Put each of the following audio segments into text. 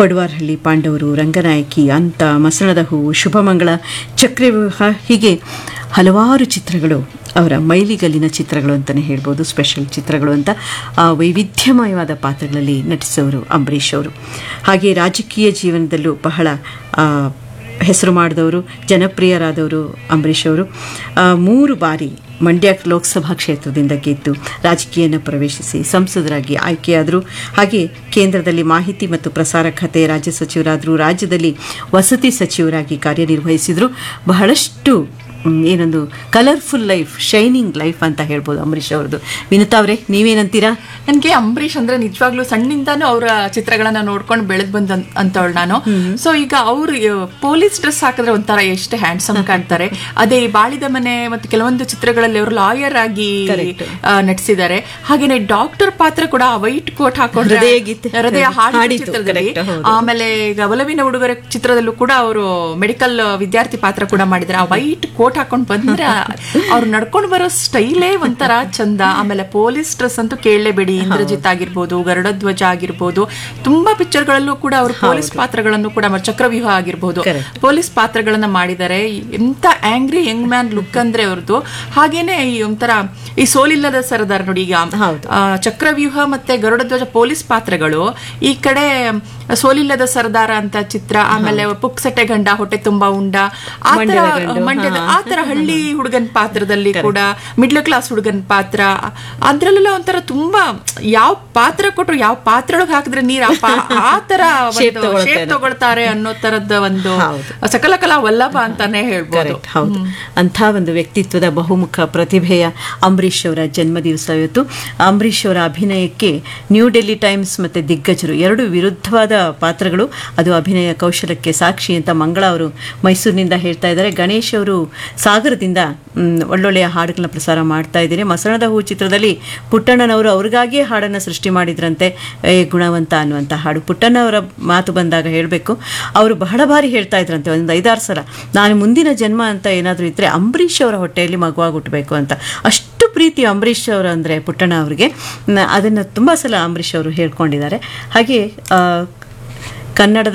ಪಡುವಾರಹಳ್ಳಿ ಪಾಂಡವರು ರಂಗನಾಯಕಿ ಅಂತ ಮಸಣದ ಹೂವು ಶುಭಮಂಗಳ ಚಕ್ರವ್ಯೂಹ ಹೀಗೆ ಹಲವಾರು ಚಿತ್ರಗಳು ಅವರ ಮೈಲಿಗಲ್ಲಿನ ಚಿತ್ರಗಳು ಅಂತಲೇ ಹೇಳ್ಬೋದು ಸ್ಪೆಷಲ್ ಚಿತ್ರಗಳು ಅಂತ ಆ ವೈವಿಧ್ಯಮಯವಾದ ಪಾತ್ರಗಳಲ್ಲಿ ನಟಿಸೋರು ಅಂಬರೀಷ್ ಅವರು ಹಾಗೆ ರಾಜಕೀಯ ಜೀವನದಲ್ಲೂ ಬಹಳ ಆ, ಹೆಸರು ಮಾಡಿದವರು ಜನಪ್ರಿಯರಾದವರು ಅಂಬರೀಷ್ ಅವರು ಆ, ಮೂರು ಬಾರಿ ಮಂಡ್ಯ ಲೋಕಸಭಾ ಕ್ಷೇತ್ರದಿಂದ ಗೆದ್ದು ರಾಜಕೀಯನ ಪ್ರವೇಶಿಸಿ ಸಂಸದರಾಗಿ ಆಯ್ಕೆಯಾದರು ಹಾಗೆ ಕೇಂದ್ರದಲ್ಲಿ ಮಾಹಿತಿ ಮತ್ತು ಪ್ರಸಾರ ಖಾತೆ ರಾಜ್ಯ ಸಚಿವರಾದರು ರಾಜ್ಯದಲ್ಲಿ ವಸತಿ ಸಚಿವರಾಗಿ ಕಾರ್ಯನಿರ್ವಹಿಸಿದರು ಬಹಳಷ್ಟು ಮ್, ಏನೊಂದು ಕಲರ್ಫುಲ್ ಲೈಫ್ ಶೈನಿಂಗ್ ಲೈಫ್ ಅಂತ ಹೇಳ್ಬೋದು ಅಂಬರೀಷ್ ಅವ್ರದ್ದು ವಿನುತಾ ಅವರೇ ನೀವೇನಂತೀರಾ ನನ್ಗೆ ಅಂಬರೀಷ್ ಅಂದ್ರೆ ನಿಜವಾಗ್ಲೂ ಸಣ್ಣಿಂದಾನು ಅವರ ಚಿತ್ರಗಳನ್ನ ನೋಡ್ಕೊಂಡು ಬೆಳೆದ್ ಬಂದ ಅಂತವಳು ನಾನು ಸೊ ಈಗ ಅವ್ರು ಪೊಲೀಸ್ ಡ್ರೆಸ್ ಹಾಕಿದ್ರೆ ಒಂಥರ ಎಷ್ಟು ಹ್ಯಾಂಡ್ಸಮ್ ಕಾಣ್ತಾರೆ ಅದೇ ಈ ಬಾಳಿದ ಮನೆ ಮತ್ತು ಕೆಲವೊಂದು ಚಿತ್ರಗಳಲ್ಲಿ ಅವರು ಲಾಯರ್ ಆಗಿ Correct. ಆ, ನಟಿಸಿದ್ದಾರೆ ಹಾಗೇನೆ ಡಾಕ್ಟರ್ ಪಾತ್ರ ಕೂಡ ವೈಟ್ ಕೋಟ್ ಹಾಕೊಂಡ್ರೆ ಹೃದಯ ಗೀತೆ. ಹೃದಯ ಹಾಡಿದ ಹಾಡಿದ್ದು, ಚಿತ್ರದಲ್ಲಿ correct, ಹೌದು. ಆಮೇಲೆ ಈಗ ಒಲವಿನ ಉಡುಗೊರೆ ಚಿತ್ರದಲ್ಲೂ ಕೂಡ ಅವರು ಮೆಡಿಕಲ್ ವಿದ್ಯಾರ್ಥಿ ಪಾತ್ರ ಕೂಡ ಮಾಡಿದ್ದಾರೆ ಆ ವೈಟ್ ಕೋಟ್ ಹಾಕೊಂಡ್ ಬಂದ್ರೆ ಅವ್ರು ನಡ್ಕೊಂಡು ಬರೋ ಸ್ಟೈಲೇ ಒಂಥರ ಚಂದ ಆಮೇಲೆ ಪೊಲೀಸ್ ಡ್ರೆಸ್ ಅಂತೂ ಕೇಳಲೇಬೇಡಿ ಇಂದ್ರಜಿತ್ ಆಗಿರ್ಬೋದು ಗರುಡಧ್ವಜ ಆಗಿರ್ಬೋದು ತುಂಬಾ ಪಿಕ್ಚರ್ಗಳಲ್ಲೂ ಕೂಡ ಅವರು ಪೊಲೀಸ್ ಪಾತ್ರಗಳನ್ನು ಕೂಡ ಮಾಡಿ- ಚಕ್ರವ್ಯೂಹ ಆಗಿರ್ಬೋದು Correct. ಪೊಲೀಸ್ ಪಾತ್ರಗಳನ್ನ ಮಾಡಿದ್ದಾರೆ ಎಂತ ಆಂಗ್ರಿ ಯಂಗ್ ಮ್ಯಾನ್ ಲುಕ್ ಅಂದ್ರೆ ಅವ್ರದ್ದು ಹಾಗೇನೆ ಈ ಒಂಥರ ಈ ಸೋಲಿಲ್ಲದ ಸರದಾರ್ ನೋಡಿ ಈಗ ಹೌದು. ಆ, ಚಕ್ರವ್ಯೂಹ ಮತ್ತೆ ಗರುಡಧ್ವಜ ಪೊಲೀಸ್ ಪಾತ್ರಗಳು ಈ ಕಡೆ ಸೋಲಿಲ್ಲದ ಸರ್ದಾರ ಅಂತ ಚಿತ್ರ ಆಮೇಲೆ ಪುಕ್ಸಟೆ ಗಂಡ ಹೊಟ್ಟೆ ತುಂಬಾ ಉಂಡ ಆ ತರ ಮಂಡ್ಯದ ಗಂಡು, ಮಂಡ್ಯದ ಹಾ. ಆ ತರ ಹಳ್ಳಿ ಹುಡುಗನ್ ಪಾತ್ರದಲ್ಲಿ ಕೂಡ ಮಿಡ್ಲ್ ಕ್ಲಾಸ್ ಹುಡುಗನ್ ಪಾತ್ರ ಅದ್ರಲ್ಲೆಲ್ಲ ಒಂಥರ ತುಂಬಾ ಯಾವ ಪಾತ್ರ ಕೊಟ್ರು ಯಾವ ಪಾತ್ರೊಳಗೆ ಹಾಕಿದ್ರೆ ನೀರ್ ಆ ಪಾ- ಆ ತರ Shape ತಗೊಳ್ತಾರೆ. ಶೇಪ್ ತಗೊಳ್ತಾರೆ ಅನ್ನೋ ತರದ ಒಂದು ಹೌದು. ಸಕಲ ಕಲಾ ವಲ್ಲಭ ಅಂತಾನೆ ಹೇಳ್ಬೋದು ಕರೆಕ್ಟ್ ಹೌದು ಅಂಥ ಒಂದು ವ್ಯಕ್ತಿತ್ವದ ಬಹುಮುಖ ಪ್ರತಿಭೆಯ ಅಂಬರೀಷ್ ಅವರ ಜನ್ಮ ದಿವಸ ಇವತ್ತು ಅಂಬರೀಷ್ ಅವರ ಅಭಿನಯಕ್ಕೆ ನ್ಯೂ ಡೆಲ್ಲಿ ಟೈಮ್ಸ್ ಮತ್ತು ದಿಗ್ಗಜರು ಎರಡು ವಿರುದ್ಧವಾದ ಪಾತ್ರಗಳು ಅದು ಅಭಿನಯ ಕೌಶಲಕ್ಕೆ ಸಾಕ್ಷಿ ಅಂತ ಮಂಗಳ ಅವರು ಮೈಸೂರಿನಿಂದ ಹೇಳ್ತಾ ಇದ್ದಾರೆ ಗಣೇಶ್ ಅವರು ಸಾಗರದಿಂದ ಮ್, ಒಳ್ಳೊಳ್ಳೆಯ ಹಾಡುಗಳನ್ನ ಪ್ರಸಾರ ಮಾಡ್ತಾ ಇದ್ದೀನಿ ಮಸಣದ ಹೂ ಚಿತ್ರದಲ್ಲಿ ಪುಟ್ಟಣ್ಣನವರು ಅವ್ರಿಗಾಗಿಯೇ ಹಾಡನ್ನು ಸೃಷ್ಟಿ ಮಾಡಿದ್ರಂತೆ ಏ ಗುಣವಂತ ಅನ್ನುವಂಥ ಹಾಡು ಪುಟ್ಟಣ್ಣವರ ಮಾತು ಬಂದಾಗ ಹೇಳಬೇಕು ಅವರು ಬಹಳ ಬಾರಿ ಹೇಳ್ತಾ ಇದ್ರಂತೆ ಒಂದು ಐದಾರು ಸಲ ನಾನು ಮುಂದಿನ ಜನ್ಮ ಅಂತ ಏನಾದರೂ ಇದ್ದರೆ ಅಂಬರೀಷ್ ಅವರ ಹೊಟ್ಟೆಯಲ್ಲಿ ಮಗುವಾಗಿ ಹುಟ್ಟಬೇಕು ಅಂತ ಅಷ್ಟು ಪ್ರೀತಿ ಅಂಬರೀಷ್ ಅವರು ಅಂದರೆ ಪುಟ್ಟಣ್ಣ ಅವರಿಗೆ ಅದನ್ನು ತುಂಬ ಸಲ ಅಂಬರೀಷ್ ಅವರು ಹೇಳ್ಕೊಂಡಿದ್ದಾರೆ ಹಾಗೆ ಆ, ಕನ್ನಡದ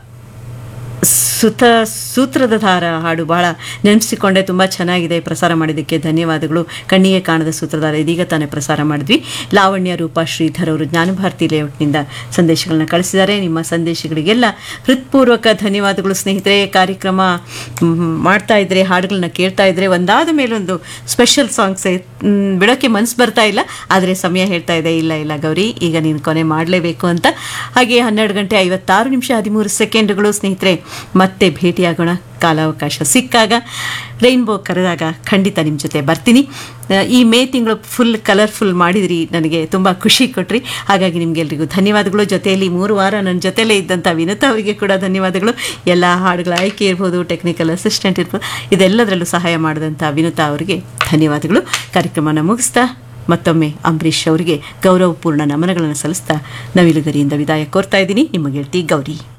ಸುತ ಸೂತ್ರದ ಧಾರ ಹಾಡು ಬಹಳ ನೆನೆಸಿಕೊಂಡೆ ತುಂಬ ಚೆನ್ನಾಗಿದೆ ಪ್ರಸಾರ ಮಾಡಿದ್ದಕ್ಕೆ ಧನ್ಯವಾದಗಳು ಕಣ್ಣಿಗೆ ಕಾಣದ ಸೂತ್ರಧಾರ ಇದೀಗ ತಾನೇ ಪ್ರಸಾರ ಮಾಡಿದ್ವಿ ಲಾವಣ್ಯ ರೂಪಾ ಶ್ರೀಧರ್ ಅವರು ಜ್ಞಾನಭಾರತಿ ಲೇಔಟ್ನಿಂದ ಸಂದೇಶಗಳನ್ನ ಕಳಿಸಿದ್ದಾರೆ ನಿಮ್ಮ ಸಂದೇಶಗಳಿಗೆಲ್ಲ ಹೃತ್ಪೂರ್ವಕ ಧನ್ಯವಾದಗಳು ಸ್ನೇಹಿತರೆ ಕಾರ್ಯಕ್ರಮ ಮ್, ಮಾಡ್ತಾ ಇದ್ರೆ ಹಾಡುಗಳನ್ನ ಕೇಳ್ತಾ ಇದ್ರೆ ಒಂದಾದ ಮೇಲೊಂದು ಸ್ಪೆಷಲ್ ಸಾಂಗ್ಸ್ ಬಿಡೋಕ್ಕೆ ಮನಸ್ಸು ಬರ್ತಾ ಇಲ್ಲ ಆದರೆ ಸಮಯ ಹೇಳ್ತಾ ಇದೆ ಇಲ್ಲ ಇಲ್ಲ ಗೌರಿ ಈಗ ನೀನು ಕೊನೆ ಮಾಡಲೇಬೇಕು ಅಂತ ಹಾಗೆ ಹನ್ನೆರಡು ಗಂಟೆ ಐವತ್ತಾರು ನಿಮಿಷ ಹದಿಮೂರು ಸೆಕೆಂಡ್ಗಳು ಸ್ನೇಹಿತರೆ ಮತ್ತೆ ಭೇಟಿಯಾಗೋಣ ಕಾಲಾವಕಾಶ ಸಿಕ್ಕಾಗ ರೈನ್ಬೋ ಕರೆದಾಗ ಖಂಡಿತ ನಿಮ್ಮ ಜೊತೆ ಬರ್ತೀನಿ ಆ, ಈ ಮೇ ತಿಂಗಳು ಫುಲ್ ಕಲರ್ಫುಲ್ ಮಾಡಿದ್ರಿ ನನಗೆ ತುಂಬ ಖುಷಿ ಕೊಟ್ರಿ ಹಾಗಾಗಿ ನಿಮಗೆಲ್ರಿಗೂ ಧನ್ಯವಾದಗಳು ಜೊತೆಯಲ್ಲಿ ಮೂರು ವಾರ ನನ್ನ ಜೊತೆಲೇ ಇದ್ದಂಥ ವಿನತಾ ಅವರಿಗೆ ಕೂಡ ಧನ್ಯವಾದಗಳು ಎಲ್ಲ ಹಾಡುಗಳ ಆಯ್ಕೆ ಇರ್ಬೋದು ಟೆಕ್ನಿಕಲ್ ಅಸಿಸ್ಟೆಂಟ್ ಇರ್ಬೋದು ಇದೆಲ್ಲದರಲ್ಲೂ ಸಹಾಯ ಮಾಡಿದಂಥ ವಿನತಾ ಅವರಿಗೆ ಧನ್ಯವಾದಗಳು ಕಾರ್ಯಕ್ರಮನ ಮುಗಿಸ್ತಾ ಮತ್ತೊಮ್ಮೆ ಅಂಬರೀಷ್ ಅವರಿಗೆ ಗೌರವಪೂರ್ಣ ನಮನಗಳನ್ನು ಸಲ್ಲಿಸ್ತಾ ನವಿಲುಗರಿಯಿಂದ ವಿದಾಯ ಕೋರ್ತಾ ಇದ್ದೀನಿ ನಿಮ್ಮ ಗೆಳತಿ ಗೌರಿ